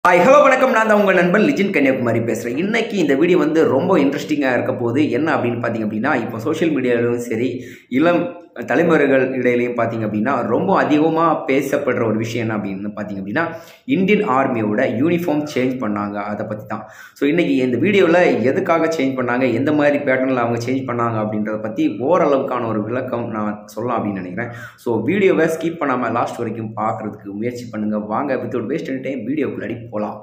hi hello வணக்கம் நான் தான் உங்கள் நண்பன் லிஜின் கன்னியாகுமரி பேசுகிறேன் இன்னைக்கு இந்த வீடியோ வந்து ரொம்ப இன்ட்ரெஸ்டிங்காக இருக்க போகுது என்ன அப்படின்னு பார்த்தீங்க அப்படின்னா இப்போ சோஷியல் மீடியாவிலும் சரி இளம் தலைமுறைகள் இடையிலையும் பார்த்தீங்க அப்படின்னா ரொம்ப அதிகமாக பேசப்படுற ஒரு விஷயம் என்ன அப்படின்னு பார்த்தீங்க அப்படின்னா இந்தியன் ஆர்மியோட யூனிஃபார்ம் சேஞ்ச் பண்ணாங்க அதை பற்றி தான் ஸோ இன்றைக்கி இந்த வீடியோவில் எதுக்காக சேஞ்ச் பண்ணாங்க எந்த மாதிரி பேட்டர்னில் அவங்க சேஞ்ச் பண்ணாங்க அப்படின்றத பற்றி ஓரளவுக்கான ஒரு விளக்கம் நான் சொல்லலாம் அப்படின்னு நினைக்கிறேன் ஸோ வீடியோவை ஸ்கிப் பண்ணாமல் லாஸ்ட் வரைக்கும் பார்க்குறதுக்கு முயற்சி பண்ணுங்கள் வாங்க வித்தவுட் வேஸ்ட் டைம் வீடியோக்குள்ளாடி போகலாம்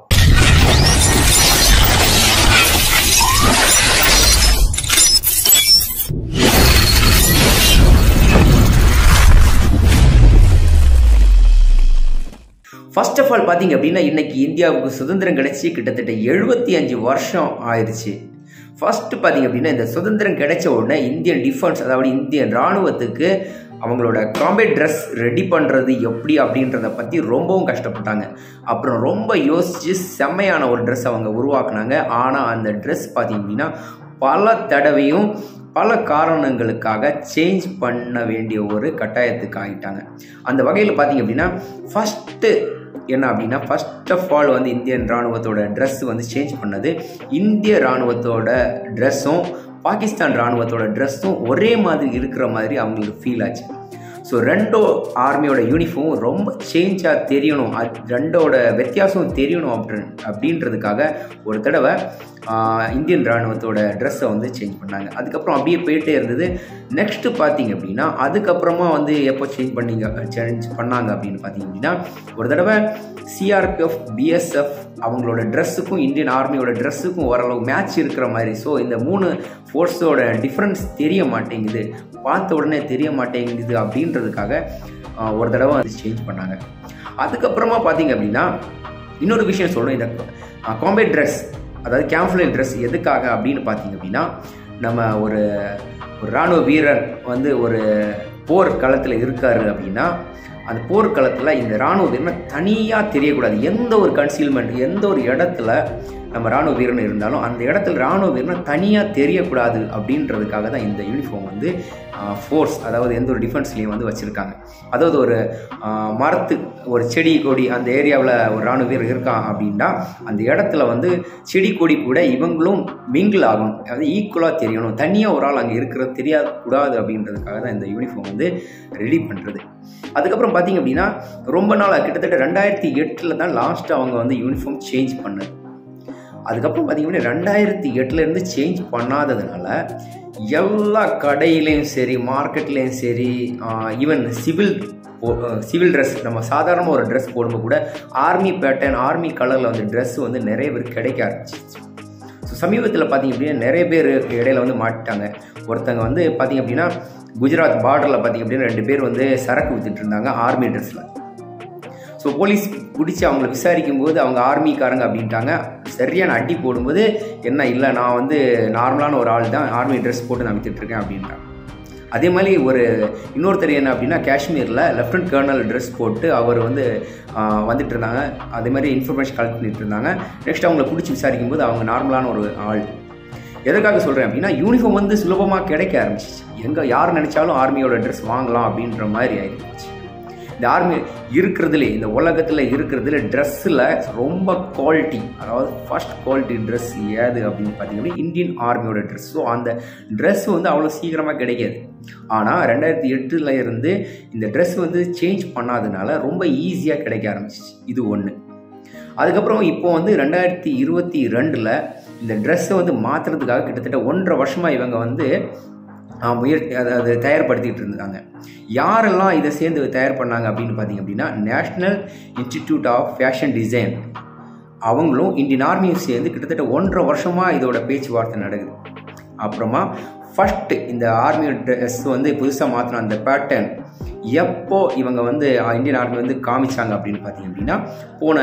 ஃபர்ஸ்ட் ஆஃப் ஆல் பார்த்தீங்க அப்படின்னா இன்னைக்கு இந்தியாவுக்கு சுதந்திரம் கிடைச்சி கிட்டத்தட்ட எழுபத்தி அஞ்சு வருஷம் ஆயிடுச்சு ஃபர்ஸ்ட் பார்த்தீங்க அப்படின்னா இந்த சுதந்திரம் கிடைச்ச உடனே இந்தியன் டிஃபென்ஸ் அதாவது இந்தியன் இராணுவத்துக்கு அவங்களோட காம்பேட் ட்ரெஸ் ரெடி பண்ணுறது எப்படி அப்படின்றத பற்றி ரொம்பவும் கஷ்டப்பட்டாங்க அப்புறம் ரொம்ப யோசித்து செம்மையான ஒரு ட்ரெஸ் அவங்க உருவாக்குனாங்க ஆனால் அந்த ட்ரெஸ் பார்த்தீங்க அப்படின்னா பல தடவையும் பல காரணங்களுக்காக சேஞ்ச் பண்ண வேண்டிய ஒரு கட்டாயத்துக்கு ஆகிட்டாங்க அந்த வகையில் பார்த்தீங்க அப்படின்னா ஃபஸ்ட்டு என்ன அப்படின்னா ஃபர்ஸ்ட் ஆஃப் ஆல் வந்து இந்தியன் இராணுவத்தோட ட்ரெஸ் வந்து சேஞ்ச் பண்ணது இந்திய இராணுவத்தோட ட்ரெஸ்ஸும் பாகிஸ்தான் இராணுவத்தோட ட்ரெஸ்ஸும் ஒரே மாதிரி இருக்கிற மாதிரி அவங்களுக்கு ஃபீல் ஆச்சு ஸோ ரெண்டோ ஆர்மியோட யூனிஃபார்ம் ரொம்ப சேஞ்சாக தெரியணும் அது ரெண்டோட வித்தியாசம் தெரியணும் அப்படி அப்படின்றதுக்காக ஒரு தடவை இந்தியன் இராணுவத்தோட ட்ரெஸ்ஸை வந்து சேஞ்ச் பண்ணாங்க அதுக்கப்புறம் அப்படியே போயிட்டே இருந்தது நெக்ஸ்ட்டு பார்த்தீங்க அப்படின்னா அதுக்கப்புறமா வந்து எப்போ சேஞ்ச் பண்ணீங்க சேஞ்ச் பண்ணாங்க அப்படின்னு பார்த்தீங்க அப்படின்னா ஒரு தடவை சிஆர்பிஎஃப் பிஎஸ்எஃப் அவங்களோட ட்ரெஸ்ஸுக்கும் இந்தியன் ஆர்மியோட ட்ரெஸ்ஸுக்கும் ஓரளவு மேட்ச் இருக்கிற மாதிரி ஸோ இந்த மூணு ஃபோர்ஸோட டிஃப்ரென்ஸ் தெரிய மாட்டேங்குது பார்த்த உடனே தெரிய மாட்டேங்குது அப்படின்றதுக்காக ஒரு தடவை அது சேஞ்ச் பண்ணாங்க அதுக்கப்புறமா பார்த்தீங்க அப்படின்னா இன்னொரு விஷயம் சொல்லணும் இந்த காம்பேட் ட்ரெஸ் அதாவது கேம்ஃப்ளேஜ் ட்ரெஸ் எதுக்காக அப்படின்னு பார்த்தீங்க அப்படின்னா நம்ம ஒரு ஒரு இராணுவ வீரர் வந்து ஒரு போர் களத்தில் இருக்காரு அப்படின்னா அந்த போர்க்களத்தில் இந்த இராணுவ வீரனை தனியாக தெரியக்கூடாது எந்த ஒரு கன்சீல்மெண்ட் எந்த ஒரு இடத்துல நம்ம இராணுவ வீரன் இருந்தாலும் அந்த இடத்துல இராணுவ வீரனை தனியாக தெரியக்கூடாது அப்படின்றதுக்காக தான் இந்த யூனிஃபார்ம் வந்து ஃபோர்ஸ் அதாவது எந்த ஒரு டிஃபென்ஸ்லேயும் வந்து வச்சுருக்காங்க அதாவது ஒரு மரத்து ஒரு செடி கொடி அந்த ஏரியாவில் ஒரு இராணுவ வீரர் இருக்கான் அப்படின்னா அந்த இடத்துல வந்து செடி கொடி கூட இவங்களும் மிங்கிள் ஆகணும் அதாவது ஈக்குவலாக தெரியணும் தனியாக ஒரு ஆள் அங்கே இருக்கிறது தெரியக்கூடாது அப்படின்றதுக்காக தான் இந்த யூனிஃபார்ம் வந்து ரெடி பண்ணுறது அதுக்கப்புறம் பார்த்தீங்க அப்படின்னா ரொம்ப நாள் கிட்டத்தட்ட ரெண்டாயிரத்தி எட்டில் தான் லாஸ்ட்டு அவங்க வந்து யூனிஃபார்ம் சேஞ்ச் பண்ணது அதுக்கப்புறம் பார்த்தீங்கன்னா ரெண்டாயிரத்தி எட்டுலேருந்து சேஞ்ச் பண்ணாததுனால எல்லா கடையிலையும் சரி மார்க்கெட்லேயும் சரி ஈவன் சிவில் சிவில் ட்ரெஸ் நம்ம சாதாரண ஒரு ட்ரெஸ் போடும்போது கூட ஆர்மி பேட்டர்ன் ஆர்மி கலரில் வந்து ட்ரெஸ் வந்து நிறைய பேர் கிடைக்க ஆரம்பிச்சிச்சு ஸோ சமீபத்தில் பார்த்தீங்க அப்படின்னா நிறைய பேர் இடையில வந்து மாட்டிட்டாங்க ஒருத்தங்க வந்து பார்த்தீங்க அப்படின்னா குஜராத் பார்டரில் பார்த்தீங்க அப்படின்னா ரெண்டு பேர் வந்து சரக்கு வித்துட்டு இருந்தாங்க ஆர்மி ட்ரெஸ்ஸில் ஸோ போலீஸ் பிடிச்சி அவங்கள விசாரிக்கும் போது அவங்க ஆர்மிக்காரங்க அப்படின்ட்டாங்க சரியான அடி போடும்போது என்ன இல்லை நான் வந்து நார்மலான ஒரு ஆள் தான் ஆர்மி ட்ரெஸ் போட்டு நான் வித்துட்ருக்கேன் அப்படின்ட்டாங்க அதே மாதிரி ஒரு இன்னொருத்தர் என்ன அப்படின்னா காஷ்மீரில் லெஃப்டினன்ட் கர்னல் ட்ரெஸ் போட்டு அவர் வந்து வந்துட்டு இருந்தாங்க அதே மாதிரி இன்ஃபர்மேஷன் கலெக்ட் பண்ணிட்டு இருந்தாங்க நெக்ஸ்ட் அவங்கள பிடிச்சி விசாரிக்கும் போது அவங்க நார்மலான ஒரு ஆள் எதற்காக சொல்கிறேன் அப்படின்னா யூனிஃபார்ம் வந்து சுலபமாக கிடைக்க ஆரம்பிச்சிச்சு எங்கே யார் நினச்சாலும் ஆர்மியோட ட்ரெஸ் வாங்கலாம் அப்படின்ற மாதிரி ஆயிடுச்சு இந்த ஆர்மி இருக்கிறதுலே இந்த உலகத்தில் இருக்கிறதுல ட்ரெஸ்ஸில் ரொம்ப குவாலிட்டி அதாவது ஃபஸ்ட் குவாலிட்டி ட்ரெஸ் ஏது அப்படின்னு பார்த்தீங்கன்னா இந்தியன் ஆர்மியோட ட்ரெஸ் ஸோ அந்த ட்ரெஸ் வந்து அவ்வளோ சீக்கிரமாக கிடைக்காது ஆனால் ரெண்டாயிரத்தி எட்டில் இருந்து இந்த ட்ரெஸ் வந்து சேஞ்ச் பண்ணாதனால ரொம்ப ஈஸியாக கிடைக்க ஆரம்பிச்சிச்சு இது ஒன்று அதுக்கப்புறம் இப்போ வந்து ரெண்டாயிரத்தி இருபத்தி ரெண்டில் இந்த ட்ரெஸ்ஸை வந்து மாற்றுறதுக்காக கிட்டத்தட்ட ஒன்றரை வருஷமாக இவங்க வந்து முயற்சி அதை தயார்படுத்திகிட்டு இருந்தாங்க யாரெல்லாம் இதை சேர்ந்து தயார் பண்ணாங்க அப்படின்னு பார்த்தீங்க அப்படின்னா national institute of fashion design அவங்களும் இந்தியன் ஆர்மியும் சேர்ந்து கிட்டத்தட்ட ஒன்றரை வருஷமாக இதோட பேச்சுவார்த்தை நடக்குது அப்புறமா ஃபஸ்ட்டு இந்த ஆர்மி ட்ரெஸ் வந்து புதுசாக மாற்றின அந்த பேட்டர்ன் எப்போ இவங்க வந்து இந்தியன் ஆர்மி வந்து காமிச்சாங்க அப்படின்னு பார்த்தீங்க அப்படின்னா போன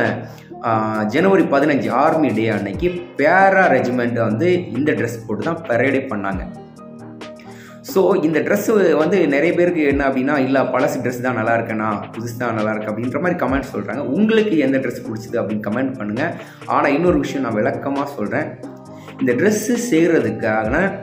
ஜனவரி பதினஞ்சு ஆர்மி டே அன்னைக்கு பேரா ரெஜிமெண்ட் வந்து இந்த ட்ரெஸ் போட்டு தான் பரேடே பண்ணாங்க ஸோ இந்த ட்ரெஸ்ஸு வந்து நிறைய பேருக்கு என்ன அப்படின்னா இல்லை பழசு ட்ரெஸ் தான் நல்லா இருக்கேண்ணா புதுசு தான் நல்லா இருக்கு அப்படின்ற மாதிரி கமெண்ட் சொல்கிறாங்க உங்களுக்கு எந்த ட்ரெஸ் பிடிச்சது அப்படின்னு கமெண்ட் பண்ணுங்கள் ஆனால் இன்னொரு விஷயம் நான் விளக்கமாக சொல்கிறேன் இந்த ட்ரெஸ்ஸு செய்கிறதுக்கான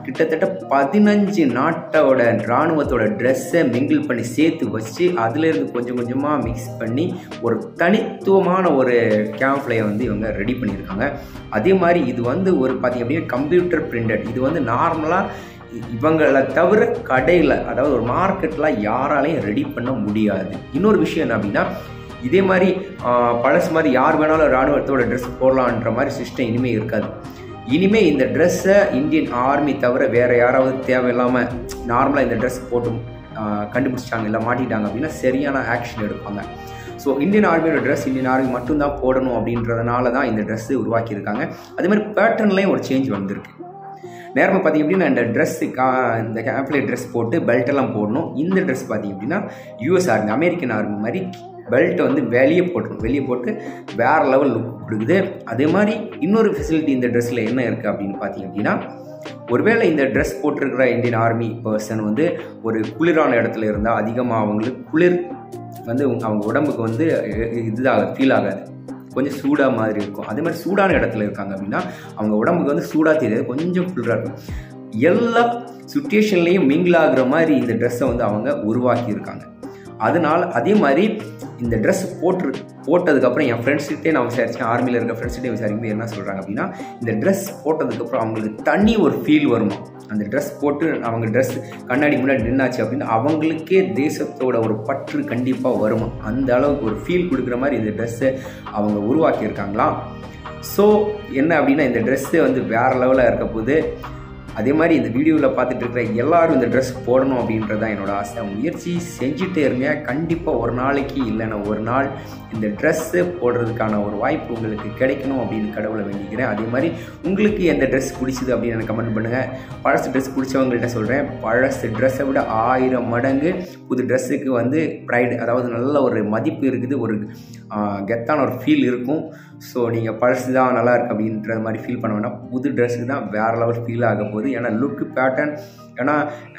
கிட்டத்தட்ட பதினஞ்சு நாட்டோட இராணுவத்தோட ட்ரெஸ்ஸை மிங்கிள் பண்ணி சேர்த்து வச்சு அதுலேருந்து கொஞ்சம் கொஞ்சமாக மிக்ஸ் பண்ணி ஒரு தனித்துவமான ஒரு கேம்ப்ளையை வந்து இவங்க ரெடி பண்ணியிருக்காங்க அதே மாதிரி இது வந்து ஒரு பார்த்திங்க அப்படின்னா கம்ப்யூட்டர் பிரிண்டட் இது வந்து நார்மலாக இவங்களை தவிர கடையில் அதாவது ஒரு மார்க்கெட்டில் யாராலையும் ரெடி பண்ண முடியாது இன்னொரு விஷயம் என்ன அப்படின்னா இதே மாதிரி பழசு மாதிரி யார் வேணாலும் இராணுவத்தோட ட்ரெஸ் போடலான்ற மாதிரி சிஸ்டம் இனிமேல் இருக்காது இனிமேல் இந்த ட்ரெஸ்ஸை இந்தியன் ஆர்மி தவிர வேறு யாராவது தேவையில்லாமல் நார்மலாக இந்த ட்ரெஸ் போட்டு கண்டுபிடிச்சிட்டாங்க இல்லை மாட்டிட்டாங்க அப்படின்னா சரியான ஆக்ஷன் எடுப்பாங்க ஸோ இந்தியன் ஆர்மியோட ட்ரெஸ் இந்தியன் ஆர்மி மட்டும்தான் போடணும் அப்படின்றதுனால தான் இந்த ட்ரெஸ்ஸு உருவாக்கியிருக்காங்க அதே மாதிரி பேட்டர்ன்லேயும் ஒரு சேஞ்ச் வந்திருக்கு நேரமாக பார்த்திங்க அப்படின்னா இந்த ட்ரெஸ்ஸு கா இந்த கேம்ப்ளே ட்ரெஸ் போட்டு பெல்ட்டெல்லாம் போடணும் இந்த ட்ரெஸ் பார்த்திங்க அப்படின்னா யூஎஸ் ஆர்மி அமெரிக்கன் ஆர்மி மாதிரி பெல்ட்டை வந்து வெளியே போட்டுரும் வெளியே போட்டு வேறு லெவல் லுக் கொடுக்குது அதே மாதிரி இன்னொரு ஃபெசிலிட்டி இந்த ட்ரெஸ்ஸில் என்ன இருக்குது அப்படின்னு பார்த்தீங்க அப்படின்னா ஒருவேளை இந்த ட்ரெஸ் போட்டிருக்கிற இந்தியன் ஆர்மி பர்சன் வந்து ஒரு குளிரான இடத்துல இருந்தால் அதிகமாக அவங்களுக்கு குளிர் வந்து அவங்க உடம்புக்கு வந்து இதாக ஃபீல் ஆகாது கொஞ்சம் சூடாக மாதிரி இருக்கும் அதே மாதிரி சூடான இடத்துல இருக்காங்க அப்படின்னா அவங்க உடம்புக்கு வந்து சூடாக தெரியாது கொஞ்சம் குளிராக இருக்கும் எல்லா சுச்சுவேஷன்லேயும் மிங்கிள் ஆகுற மாதிரி இந்த ட்ரெஸ்ஸை வந்து அவங்க உருவாக்கி இருக்காங்க அதனால் அதே மாதிரி இந்த ட்ரெஸ் போட்டு போட்டதுக்கப்புறம் என் ஃப்ரெண்ட்ஸ்கிட்டே நான் விசாரிச்சேன் ஆர்மியில் இருக்க ஃப்ரெண்ட்ஸ்கிட்டே விசாரிக்கும்போது என்ன சொல்கிறாங்க அப்படின்னா இந்த ட்ரெஸ் போட்டதுக்கப்புறம் அவங்களுக்கு தனி ஒரு ஃபீல் வருமா அந்த ட்ரெஸ் போட்டு அவங்க ட்ரெஸ் கண்ணாடி முன்னாடி நின்னாச்சு அப்படின்னா அவங்களுக்கே தேசத்தோட ஒரு பற்று கண்டிப்பாக வருமா அந்த அளவுக்கு ஒரு ஃபீல் கொடுக்குற மாதிரி இந்த ட்ரெஸ்ஸை அவங்க உருவாக்கியிருக்காங்களாம் ஸோ என்ன அப்படின்னா இந்த ட்ரெஸ்ஸு வந்து வேறு லெவலில் இருக்க போது அதே மாதிரி இந்த வீடியோவில் பார்த்துட்டு இருக்கிற எல்லாரும் இந்த ட்ரெஸ் போடணும் அப்படின்றது தான் என்னோட ஆசை முயற்சி செஞ்சுட்டே இருங்க கண்டிப்பாக ஒரு நாளைக்கு இல்லைன்னா ஒரு நாள் இந்த ட்ரெஸ்ஸு போடுறதுக்கான ஒரு வாய்ப்பு உங்களுக்கு கிடைக்கணும் அப்படின்னு கடவுளை வேண்டிக்கிறேன் அதே மாதிரி உங்களுக்கு எந்த ட்ரெஸ் பிடிச்சிது அப்படின்னு எனக்கு கமெண்ட் பண்ணுங்கள் பழசு ட்ரெஸ் பிடிச்சவங்கள்ட்ட சொல்கிறேன் பழசு ட்ரெஸ்ஸை விட ஆயிரம் மடங்கு புது ட்ரெஸ்ஸுக்கு வந்து ப்ரைடு அதாவது நல்ல ஒரு மதிப்பு இருக்குது ஒரு கெத்தான ஒரு ஃபீல் இருக்கும் ஸோ நீங்கள் பழசு தான் நல்லா இருக்கு அப்படின்ற மாதிரி ஃபீல் பண்ண வேண்டாம் புது ட்ரெஸ்ஸுக்கு தான் வேறு லெவல் ஃபீல் ஆக போகுது ஏன்னா லுக்கு பேட்டர்ன் ஏன்னா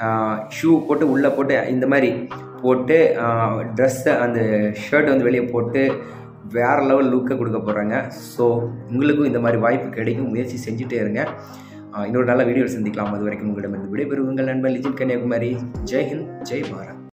ஷூ போட்டு உள்ளே போட்டு இந்த மாதிரி போட்டு ட்ரெஸ்ஸை அந்த ஷர்ட் வந்து வெளியே போட்டு வேறு லெவல் லுக்கை கொடுக்க போகிறாங்க ஸோ உங்களுக்கும் இந்த மாதிரி வாய்ப்பு கிடைக்கும் முயற்சி செஞ்சுட்டே இருங்க இன்னொரு நல்ல வீடியோ சந்திக்கலாம் அது வரைக்கும் உங்களிடம் விடைபெறும் உங்கள் நண்பன் லிஜின் கன்னியாகுமரி ஜெய்ஹிந்த் ஜெய் பாரத்